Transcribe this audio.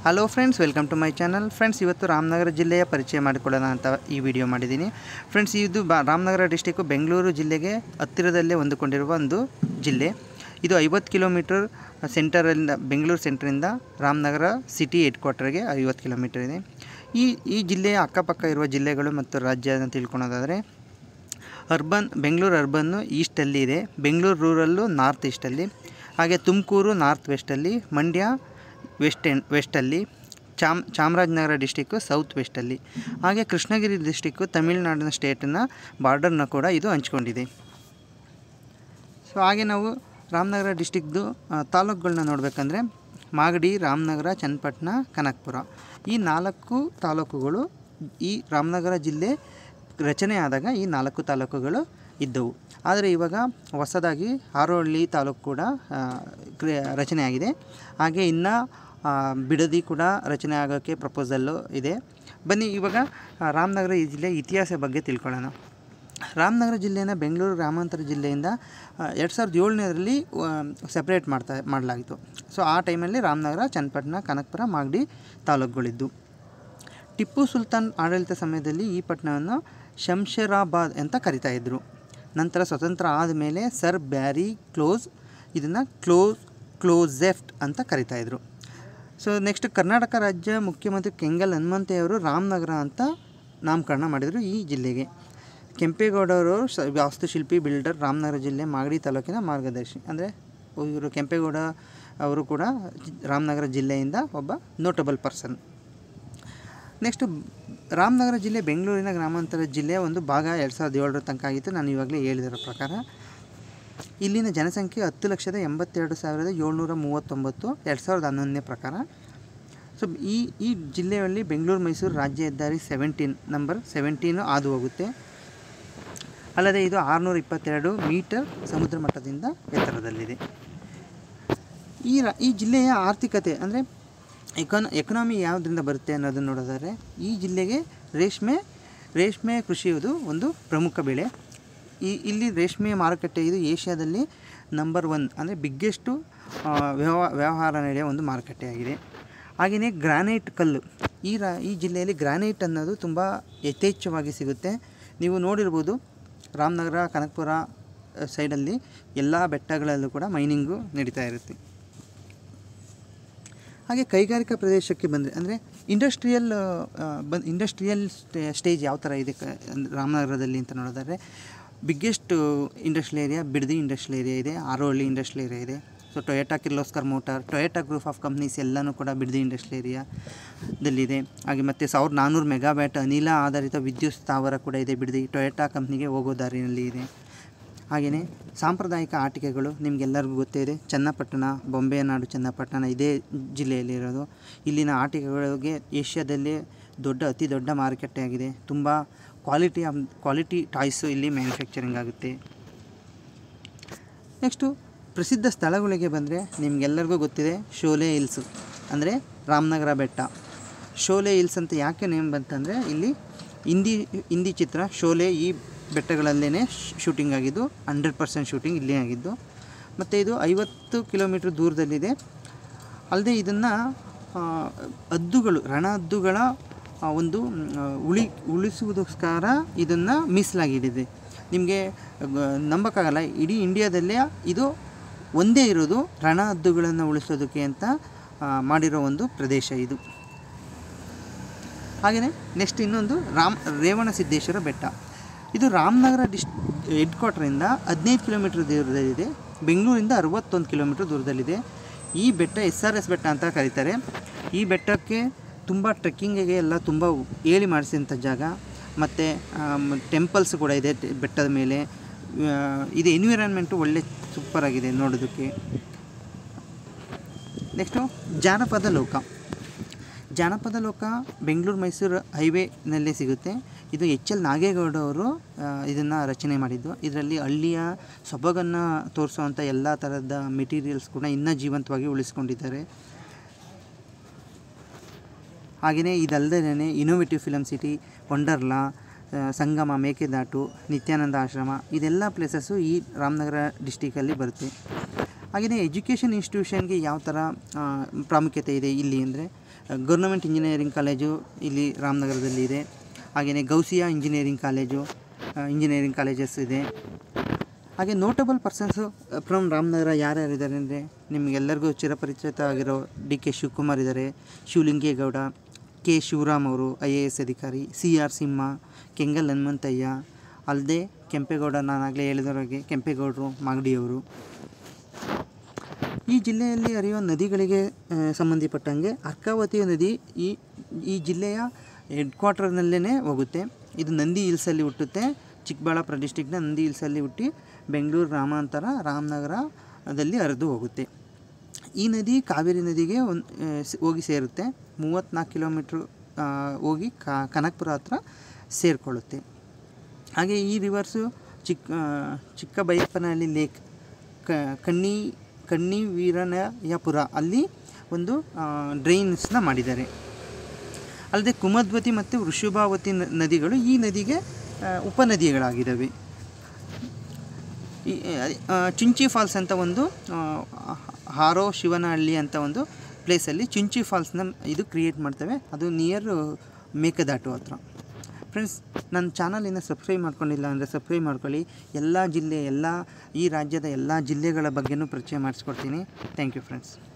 hello friends welcome to my channel friends ಇವತ್ತು ರಾಮನಗರ ಜಿಲ್ಲೆಯ ಪರಿಚಯ ಮಾಡಿಕೊಳ್ಳೋಣ ಅಂತ ಈ ವಿಡಿಯೋ ಮಾಡಿದ್ದೀನಿ ಫ್ರೆಂಡ್ಸ್ ಇದು ಬಾ ರಾಮನಗರ ಡಿಸ್ಟಿಕ್ಕು ಬೆಂಗಳೂರು ಜಿಲ್ಲೆಗೆ ಹತ್ತಿರದಲ್ಲೇ ಹೊಂದಿಕೊಂಡಿರುವ ಒಂದು ಜಿಲ್ಲೆ ಇದು ಐವತ್ತು ಕಿಲೋಮೀಟರ್ ಸೆಂಟರಿಂದ ಬೆಂಗಳೂರು ಸೆಂಟ್ರಿಂದ ರಾಮನಗರ ಸಿಟಿ ಹೆಡ್ ಕ್ವಾರ್ಟರ್ಗೆ ಐವತ್ತು ಕಿಲೋಮೀಟರ್ ಇದೆ ಈ ಈ ಜಿಲ್ಲೆಯ ಅಕ್ಕಪಕ್ಕ ಇರುವ ಜಿಲ್ಲೆಗಳು ಮತ್ತು ರಾಜ್ಯನ ತಿಳ್ಕೊಳೋದಾದರೆ ಅರ್ಬನ್ ಬೆಂಗಳೂರು ಅರ್ಬನ್ನು ಈಸ್ಟಲ್ಲಿ ಇದೆ ಬೆಂಗಳೂರು ರೂರಲ್ಲು ನಾರ್ತ್ ಈಸ್ಟಲ್ಲಿ ಹಾಗೆ ತುಮಕೂರು ನಾರ್ತ್ ವೆಸ್ಟಲ್ಲಿ ಮಂಡ್ಯ ವೆಸ್ಟ್ ಎಂಡ್ ವೆಸ್ಟಲ್ಲಿ ಚಾಮ್ ಚಾಮರಾಜನಗರ ಡಿಸ್ಟಿಕ್ಕು ಸೌತ್ ವೆಸ್ಟಲ್ಲಿ ಹಾಗೆ ಕೃಷ್ಣಗಿರಿ ಡಿಸ್ಟಿಕ್ಕು ತಮಿಳುನಾಡಿನ ಸ್ಟೇಟನ್ನು ಬಾರ್ಡರ್ನ ಕೂಡ ಇದು ಹಂಚ್ಕೊಂಡಿದೆ ಸೊ ಹಾಗೆ ನಾವು ರಾಮನಗರ ಡಿಸ್ಟಿಕ್ದು ತಾಲೂಕುಗಳನ್ನ ನೋಡಬೇಕಂದ್ರೆ ಮಾಗಡಿ ರಾಮನಗರ ಚನ್ನಪಟ್ಟಣ ಕನಕಪುರ ಈ ನಾಲ್ಕು ತಾಲೂಕುಗಳು ಈ ರಾಮನಗರ ಜಿಲ್ಲೆ ರಚನೆ ಆದಾಗ ಈ ನಾಲ್ಕು ತಾಲೂಕುಗಳು ಇದ್ದವು ಆದರೆ ಇವಾಗ ಹೊಸದಾಗಿ ಹಾರೋಹಳ್ಳಿ ತಾಲೂಕು ಕೂಡ ಆ, ಕ್ರಿಯೆ ರಚನೆ ಆಗಿದೆ ಹಾಗೆ ಇನ್ನು ಆ, ಬಿಡದಿ ಕೂಡ ರಚನೆ ಆಗೋಕ್ಕೆ ಪ್ರಪೋಸಲ್ಲು ಇದೆ ಬನ್ನಿ ಇವಾಗ ಆ, ರಾಮನಗರ ಈ ಜಿಲ್ಲೆ ಇತಿಹಾಸ ಬಗ್ಗೆ ತಿಳ್ಕೊಳ್ಳೋಣ ರಾಮನಗರ ಜಿಲ್ಲೆಯನ್ನು ಬೆಂಗಳೂರು ಗ್ರಾಮಾಂತರ ಜಿಲ್ಲೆಯಿಂದ ಎರಡು ಸಾವಿರದ ಏಳನೇದರಲ್ಲಿ ಸೆಪ್ರೇಟ್ ಮಾಡ್ತಾ ಮಾಡಲಾಗಿತ್ತು ಸೊ ಆ ಟೈಮಲ್ಲಿ ರಾಮನಗರ ಚನ್ನಪಟ್ಟಣ ಕನಕಪುರ ಮಾಗಡಿ ತಾಲೂಕುಗಳಿದ್ದು ಟಿಪ್ಪು ಸುಲ್ತಾನ್ ಆಡಳಿತ ಸಮಯದಲ್ಲಿ ಈ ಪಟ್ಟಣವನ್ನು ಶಂಷರಾಬಾದ್ ಅಂತ ಕರಿತಾ ಇದ್ದರು ನಂತರ ಸ್ವತಂತ್ರ ಆದಮೇಲೆ ಸರ್ ಬ್ಯಾರಿ ಕ್ಲೋಸ್ ಇದನ್ನು ಕ್ಲೋಸ್ ಕ್ಲೋಸೆಫ್ಟ್ ಅಂತ ಕರಿತಾ ಇದ್ರು ಸೊ ನೆಕ್ಸ್ಟ್ ಕರ್ನಾಟಕ ರಾಜ್ಯ ಮುಖ್ಯಮಂತ್ರಿ ಕೆಂಗಲ್ ಹನುಮಂತೆಯವರು ರಾಮನಗರ ಅಂತ ನಾಮಕರಣ ಮಾಡಿದರು ಈ ಜಿಲ್ಲೆಗೆ ಕೆಂಪೇಗೌಡರು ಸ ವಾಸ್ತುಶಿಲ್ಪಿ ಬಿಲ್ಡರ್ ರಾಮನಗರ ಜಿಲ್ಲೆ ಮಾಗಡಿ ತಾಲೂಕಿನ ಮಾರ್ಗದರ್ಶಿ ಅಂದರೆ ಇವರು ಕೆಂಪೇಗೌಡ ಅವರು ಕೂಡ ಜಿ- ರಾಮನಗರ ಜಿಲ್ಲೆಯಿಂದ ಒಬ್ಬ ನೋಟಬಲ್ ಪರ್ಸನ್ ನೆಕ್ಸ್ಟು ರಾಮನಗರ ಜಿಲ್ಲೆ ಬೆಂಗಳೂರಿನ ಗ್ರಾಮಾಂತರ ಜಿಲ್ಲೆಯ ಒಂದು ಭಾಗ ಎರಡು ಸಾವಿರದ ಏಳರ ತನಕ ಆಗಿತ್ತು ನಾನು ಇವಾಗಲೇ ಹೇಳಿದಿರೋ ಪ್ರಕಾರ ಇಲ್ಲಿನ ಜನಸಂಖ್ಯೆ ಹತ್ತು ಲಕ್ಷದ ಎಂಬತ್ತೆರಡು ಸಾವಿರದ ಏಳ್ನೂರ ಮೂವತ್ತೊಂಬತ್ತು ಎರಡು ಸಾವಿರದ ಹನ್ನೊಂದನೇ ಪ್ರಕಾರ ಸೊ ಈ ಈ ಜಿಲ್ಲೆಯಲ್ಲಿ ಬೆಂಗಳೂರು ಮೈಸೂರು ರಾಜ್ಯ ಹೆದ್ದಾರಿ ಸೆವೆಂಟೀನ್ ನಂಬರ್ ಸೆವೆಂಟೀನು ಹಾದು ಹೋಗುತ್ತೆ ಅಲ್ಲದೆ ಇದು ಆರುನೂರ ಇಪ್ಪತ್ತೆರಡು ಮೀಟರ್ ಸಮುದ್ರ ಮಟ್ಟದಿಂದ ಎತ್ತರದಲ್ಲಿದೆ ಈ ರಾ ಈ ಜಿಲ್ಲೆಯ ಆರ್ಥಿಕತೆ ಅಂದರೆ ಎಕಾನ ಎಕನಾಮಿ ಯಾವುದರಿಂದ ಬರುತ್ತೆ ಅನ್ನೋದನ್ನು ನೋಡೋದಾದರೆ ಈ ಜಿಲ್ಲೆಗೆ ರೇಷ್ಮೆ ರೇಷ್ಮೆ ಕೃಷಿಯುವುದು ಒಂದು ಪ್ರಮುಖ ಬೆಳೆ ಈ ಇಲ್ಲಿ ರೇಷ್ಮೆ ಮಾರುಕಟ್ಟೆ ಇದು ಏಷ್ಯಾದಲ್ಲಿ ನಂಬರ್ ಒನ್ ಅಂದರೆ ಬಿಗ್ಗೆಸ್ಟು ವ್ಯವಹಾರ ವ್ಯವಹಾರ ನಡೆಯುವ ಒಂದು ಮಾರುಕಟ್ಟೆಯಾಗಿದೆ ಹಾಗೆಯೇ ಗ್ರಾನೈಟ್ ಕಲ್ಲು ಈ ರಾ ಈ ಜಿಲ್ಲೆಯಲ್ಲಿ ಗ್ರಾನೈಟ್ ಅನ್ನೋದು ತುಂಬ ಯಥೇಚ್ಛವಾಗಿ ಸಿಗುತ್ತೆ ನೀವು ನೋಡಿರ್ಬೋದು ರಾಮನಗರ ಕನಕಪುರ ಅಹ್, ಸೈಡಲ್ಲಿ ಎಲ್ಲ ಬೆಟ್ಟಗಳಲ್ಲೂ ಕೂಡ ಮೈನಿಂಗು ನಡೀತಾ ಇರುತ್ತೆ ಹಾಗೆ ಕೈಗಾರಿಕಾ ಪ್ರದೇಶಕ್ಕೆ ಬಂದರೆ ಅಂದರೆ ಇಂಡಸ್ಟ್ರಿಯಲ್ ಬಂದು ಇಂಡಸ್ಟ್ರಿಯಲ್ ಸ್ಟೇಜ್ ಯಾವ ಥರ ಇದೆ ಕ ಅಂದ್- ರಾಮನಗರದಲ್ಲಿ ಅಂತ ನೋಡೋದಾದ್ರೆ biggest industrial area Bidadi industrial area ಇದೆ ಆರೋಹಳ್ಳಿ ಇಂಡಸ್ಟ್ರಿಯಲ್ ಏರಿಯಾ ಇದೆ so Toyota Kirloskar motor Toyota group of companies ಎಲ್ಲನೂ ಕೂಡ ಬಿಡದಿ ಇಂಡಸ್ಟ್ರಿಯಲ್ ಏರಿಯಾದಲ್ಲಿದೆ ಹಾಗೆ ಮತ್ತು ಸಾವಿರದ ನಾನ್ನೂರು ಮೆಗಾವ್ಯಾಟ್ ಅನಿಲ ಆಧಾರಿತ ವಿದ್ಯುತ್ ಸ್ಥಾವರ ಕೂಡ ಇದೆ ಬಿಡದಿ ಟೊಯೋಟಾ ಕಂಪ್ನಿಗೆ ಹೋಗೋ ದಾರಿಯಲ್ಲಿ ಇದೆ ಹಾಗೆಯೇ ಸಾಂಪ್ರದಾಯಿಕ ಆಟಿಕೆಗಳು ನಿಮಗೆಲ್ಲರಿಗೂ ಗೊತ್ತೇ ಇದೆ ಚನ್ನಪಟ್ಟಣ ಬೊಂಬೆ ನಾಡು ಚನ್ನಪಟ್ಟಣ ಇದೇ ಜಿಲ್ಲೆಯಲ್ಲಿರೋದು ಇಲ್ಲಿನ ಆಟಿಕೆಗಳಿಗೆ ಏಷ್ಯಾದಲ್ಲೇ ದೊಡ್ಡ ಅತಿ ದೊಡ್ಡ ಮಾರುಕಟ್ಟೆ ಆಗಿದೆ ತುಂಬ ಕ್ವಾಲಿಟಿ ಕ್ವಾಲಿಟಿ ಟಾಯ್ಸು ಇಲ್ಲಿ ಮ್ಯಾನುಫ್ಯಾಕ್ಚರಿಂಗ್ ಆಗುತ್ತೆ ನೆಕ್ಸ್ಟು ಪ್ರಸಿದ್ಧ ಸ್ಥಳಗಳಿಗೆ ಬಂದರೆ ನಿಮಗೆಲ್ಲರಿಗೂ ಗೊತ್ತಿದೆ ಶೋಲೆ ಹಿಲ್ಸು ಅಂದರೆ ರಾಮನಗರ ಬೆಟ್ಟ ಶೋಲೆ ಹಿಲ್ಸ್ ಅಂತ ಯಾಕೆ ನೇಮ್ ಬಂತಂದರೆ ಇಲ್ಲಿ ಹಿಂದಿ ಹಿಂದಿ ಚಿತ್ರ ಶೋಲೆ ಈ ಬೆಟ್ಟಗಳಲ್ಲೇ ಶೂಟಿಂಗ್ ಆಗಿದ್ದು ಹಂಡ್ರೆಡ್ ಪರ್ಸೆಂಟ್ ಶೂಟಿಂಗ್ ಇಲ್ಲೇ ಆಗಿದ್ದು ಮತ್ತು ಇದು ಐವತ್ತು ಕಿಲೋಮೀಟ್ರ್ ದೂರದಲ್ಲಿದೆ ಅಲ್ಲದೆ ಇದನ್ನು ಹದ್ದುಗಳು ರಣ ಹದ್ದುಗಳ ಆ, ಒಂದು ಮ್, ಆ, ಉಳಿ ಉಳಿಸುವುದಕ್ಕೋಸ್ಕರ ಇದನ್ನು ಮೀಸಲಾಗಿಡಿದೆ ನಿಮಗೆ ನಂಬಕ್ಕಾಗಲ್ಲ ಇಡೀ ಇಂಡಿಯಾದಲ್ಲೇ ಇದು ಒಂದೇ ಇರೋದು ರಣ ಹದ್ದುಗಳನ್ನು ಉಳಿಸೋದಕ್ಕೆ ಅಂತ ಆ, ಮಾಡಿರೋ ಒಂದು ಪ್ರದೇಶ ಇದು ಹಾಗೆಯೇ ನೆಕ್ಸ್ಟ್ ಇನ್ನೊಂದು ರಾಮ್ ರೇವಣಸಿದ್ದೇಶ್ವರ ಬೆಟ್ಟ ಇದು ರಾಮನಗರ ಡಿಸ್ ಹೆಡ್ ಕ್ವಾರ್ಟರಿಂದ ಹದಿನೈದು ಕಿಲೋಮೀಟ್ರ್ ದೂರದಲ್ಲಿದೆ ಬೆಂಗಳೂರಿಂದ ಅರವತ್ತೊಂದು ಕಿಲೋಮೀಟ್ರ್ ದೂರದಲ್ಲಿದೆ ಈ ಬೆಟ್ಟ ಎಸ್ ಆರ್ ಎಸ್ ಬೆಟ್ಟ ಅಂತ ಕರೀತಾರೆ ಈ ಬೆಟ್ಟಕ್ಕೆ ತುಂಬ ಟ್ರೆಕ್ಕಿಂಗಿಗೆ ಎಲ್ಲ ತುಂಬ ಹೇಳಿ ಮಾಡಿಸಿದಂಥ ಜಾಗ ಮತ್ತು ಟೆಂಪಲ್ಸ್ ಕೂಡ ಇದೆ ಟೆ- ಬೆಟ್ಟದ ಮೇಲೆ ಆ, ಇದು ಎನ್ವಿರಾನ್ಮೆಂಟು ಒಳ್ಳೆ ಸೂಪರಾಗಿದೆ ನೋಡೋದಕ್ಕೆ ನೆಕ್ಸ್ಟು ಜಾನಪದ ಲೋಕ ಜಾನಪದ ಲೋಕ ಬೆಂಗಳೂರು ಮೈಸೂರು ಹೈವೇನಲ್ಲೇ ಸಿಗುತ್ತೆ ಇದು ಎಚ್ ಎಲ್ ನಾಗೇಗೌಡ ಅವರು ಇದನ್ನು ರಚನೆ ಮಾಡಿದ್ದು ಇದರಲ್ಲಿ ಹಳ್ಳಿಯ ಸೊಬಗನ್ನು ತೋರಿಸುವಂಥ ಎಲ್ಲ ಥರದ ಮೆಟೀರಿಯಲ್ಸ್ ಕೂಡ ಇನ್ನೂ ಜೀವಂತವಾಗಿ ಉಳಿಸ್ಕೊಂಡಿದ್ದಾರೆ ಹಾಗೆಯೇ ಇದಲ್ಲದೇ ಇನೋವೇಟಿವ್ ಫಿಲಮ್ ಸಿಟಿ ವಂಡರ್ಲಾ ಆ, ಸಂಗಮ ಮೇಕೆದಾಟು ನಿತ್ಯಾನಂದ ಆಶ್ರಮ ಇದೆಲ್ಲ ಪ್ಲೇಸಸ್ಸು ಈ ರಾಮನಗರ ಡಿಸ್ಟಿಕಲ್ಲಿ ಬರುತ್ತೆ ಹಾಗೆಯೇ ಎಜುಕೇಷನ್ ಇನ್ಸ್ಟಿಟ್ಯೂಷನ್ಗೆ ಯಾವ ಥರ ಆ, ಪ್ರಾಮುಖ್ಯತೆ ಇದೆ ಇಲ್ಲಿ ಅಂದರೆ ಗೌರ್ನಮೆಂಟ್ ಇಂಜಿನಿಯರಿಂಗ್ ಕಾಲೇಜು ಇಲ್ಲಿ ರಾಮನಗರದಲ್ಲಿ ಇದೆ ಹಾಗೆಯೇ Ghousia engineering college engineering colleges ಇದೆ ಹಾಗೆ ನೋಟಬಲ್ ಪರ್ಸನ್ಸು ಫ್ರಮ್ ರಾಮನಗರ ಯಾರ್ಯಾರಿದ್ದಾರೆ ಅಂದರೆ ನಿಮಗೆಲ್ಲರಿಗೂ ಚಿರಪರಿಚಿತ ಆಗಿರೋ ಡಿ ಕೆ ಶಿವಕುಮಾರ್ ಇದ್ದಾರೆ ಶಿವಲಿಂಗೇಗೌಡ ಕೆ ಶಿವರಾಮ್ ಅವರು ಐ ಎ ಎಸ್ ಅಧಿಕಾರಿ ಸಿ ಆರ್ ಸಿಂಹ ಕೆಂಗಲ್ ಹನುಮಂತಯ್ಯ ಅಲ್ಲದೆ ಕೆಂಪೇಗೌಡ ನಾನಾಗಲೇ ಹೇಳಿದವರಿಗೆ ಕೆಂಪೇಗೌಡರು ಮಾಗಡಿಯವರು ಈ ಜಿಲ್ಲೆಯಲ್ಲಿ ಹರಿಯುವ ನದಿಗಳಿಗೆ ಆ, ಸಂಬಂಧಪಟ್ಟಂಗೆ ಅರ್ಕಾವತಿ ನದಿ ಈ ಈ ಜಿಲ್ಲೆಯ ಹೆಡ್ ಕ್ವಾರ್ಟರ್ನಲ್ಲೇ ಹೋಗುತ್ತೆ ಇದು ನಂದಿ ಹಿಲ್ಸಲ್ಲಿ ಹುಟ್ಟುತ್ತೆ ಚಿಕ್ಕಬಳ್ಳಾಪುರ ಡಿಸ್ಟಿಕ್ನ ನಂದಿ ಹಿಲ್ಸಲ್ಲಿ ಹುಟ್ಟಿ ಬೆಂಗಳೂರು ಗ್ರಾಮಾಂತರ ರಾಮನಗರದಲ್ಲಿ ಹರಿದು ಹೋಗುತ್ತೆ ಈ ನದಿ ಕಾವೇರಿ ನದಿಗೆ ಒಂದು ಹೋಗಿ ಸೇರುತ್ತೆ ಮೂವತ್ತ್ನಾಲ್ಕು ಕಿಲೋಮೀಟ್ರ್ ಆ, ಹೋಗಿ ಕಾ ಕನಕಪುರ ಹತ್ರ ಸೇರಿಕೊಳ್ಳುತ್ತೆ ಹಾಗೆ ಈ ರಿವರ್ಸು ಚಿಕ್ಕ ಆ, ಚಿಕ್ಕ ಬೈಯಪ್ಪನಹಳ್ಳಿ ಲೇಕ್ ಕ ಕಣ್ಣಿ ಕಣ್ಣಿ ವೀರನಯಪುರ ಅಲ್ಲಿ ಒಂದು ಡ್ರೈನ್ಸ್ನ ಮಾಡಿದ್ದಾರೆ ಅಲ್ಲದೆ ಕುಮದ್ವತಿ ಮತ್ತು ವೃಷಭಾವತಿ ನ- ನದಿಗಳು ಈ ನದಿಗೆ ಆ, ಉಪನದಿಗಳಾಗಿದ್ದಾವೆ ಈ ಆ, ಚಿಂಚಿ ಫಾಲ್ಸ್ ಅಂತ ಒಂದು ಆ, ಹಾರೋ ಶಿವನಹಳ್ಳಿ ಅಂತ ಒಂದು ಪ್ಲೇಸಲ್ಲಿ ಚಿಂಚಿ ಫಾಲ್ಸ್ನ ಇದು ಕ್ರಿಯೇಟ್ ಮಾಡ್ತೇವೆ ಅದು ನಿಯರ್ ಮೇಕದಾಟು ಹತ್ರ ಫ್ರೆಂಡ್ಸ್ ನನ್ನ ಚಾನಲಿನ ಸಬ್ಸ್ಕ್ರೈಬ್ ಮಾಡ್ಕೊಂಡಿಲ್ಲ ಅಂದರೆ ಸಬ್ಸ್ಕ್ರೈಬ್ ಮಾಡ್ಕೊಳ್ಳಿ ಎಲ್ಲ ಜಿಲ್ಲೆ ಎಲ್ಲ ಈ ರಾಜ್ಯದ ಎಲ್ಲ ಜಿಲ್ಲೆಗಳ ಬಗ್ಗೆನೂ ಪರಿಚಯ ಮಾಡಿಸ್ಕೊಡ್ತೀನಿ ಥ್ಯಾಂಕ್ ಯು ಫ್ರೆಂಡ್ಸ್